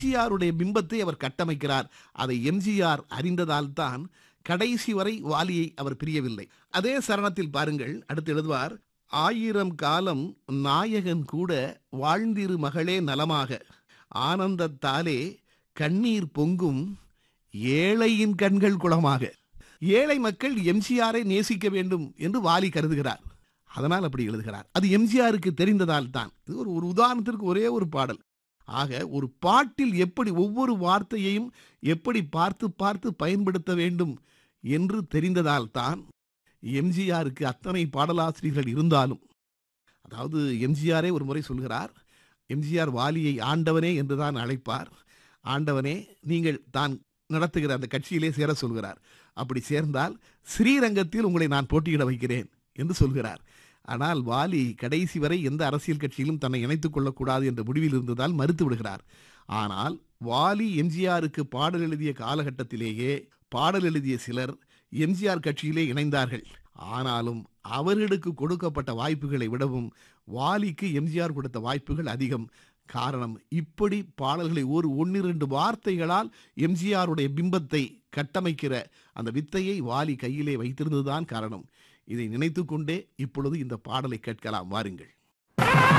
எம்ஜிஆருடைய பிம்பத்தை அவர் கட்டமைக்கிறார் அதை எம்ஜிஆர் அறிந்ததால் தான் கடைசி வரை வாலியை அவர் பிரியவில்லை அதே சரணத்தில் பாருங்கள் அடுத்து எழுதுவார் ஆயிரம் காலம் நாயகன் கூட வாழ்ந்திரு மகளே நலமாக ஆனந்தத்தாலே கண்ணீர் பொங்கும் ஏழையின் கண்கள் குளமாக ஏழை மக்கள் எம்ஜிஆரை நேசிக்க வேண்டும் என்று வாலி கருதுகிறார் அதனால் அப்படி எழுதுகிறார் அது எம்ஜிஆருக்கு தெரிந்ததால் தான் இது ஒரு ஒரு உதாரணத்திற்கு ஒரே ஒரு பாடல் ஆக ஒரு பாட்டில் எப்படி ஒவ்வொரு வார்த்தையையும் எப்படி பார்த்து பார்த்து பயன்படுத்த வேண்டும் என்று தெரிந்ததால் தான் எம்ஜிஆருக்கு அத்தனை பாடலாசிரியர்கள் இருந்தாலும் அதாவது எம்ஜிஆரே ஒரு முறை சொல்கிறார் எம்ஜிஆர் வாலியை ஆண்டவனே என்று தான் அழைப்பார் ஆண்டவனே நீங்கள் தான் நடத்துகிற அந்த கட்சியிலே சேர சொல்கிறார் அப்படி சேர்ந்தால் ஸ்ரீரங்கத்தில் உங்களை நான் போட்டியிட வைக்கிறேன் என்று சொல்கிறார் ஆனால் வாலி கடைசி வரை எந்த அரசியல் கட்சியிலும் தன்னை இணைத்துக் கொள்ளக்கூடாது என்ற முடிவில் இருந்ததால் மறுத்து விடுகிறார் ஆனால் வாலி எம்ஜிஆருக்கு பாடல் எழுதிய காலகட்டத்திலேயே பாடல் எழுதிய சிலர் எம்ஜிஆர் கட்சியிலே இணைந்தார்கள் ஆனாலும் அவர்களுக்கு கொடுக்கப்பட்ட வாய்ப்புகளை விடவும் வாலிக்கு எம்ஜிஆர் கொடுத்த வாய்ப்புகள் அதிகம் காரணம் இப்படி பாடல்களை ஒரு ஒன்னிரண்டு வார்த்தைகளால் எம்ஜிஆருடைய பிம்பத்தை கட்டமைக்கிற அந்த வித்தையை வாலி கையிலே வைத்திருந்ததுதான் காரணம் இதை நினைத்துக்கொண்டே இப்பொழுது இந்த பாடலை கேட்கலாம் வாருங்கள்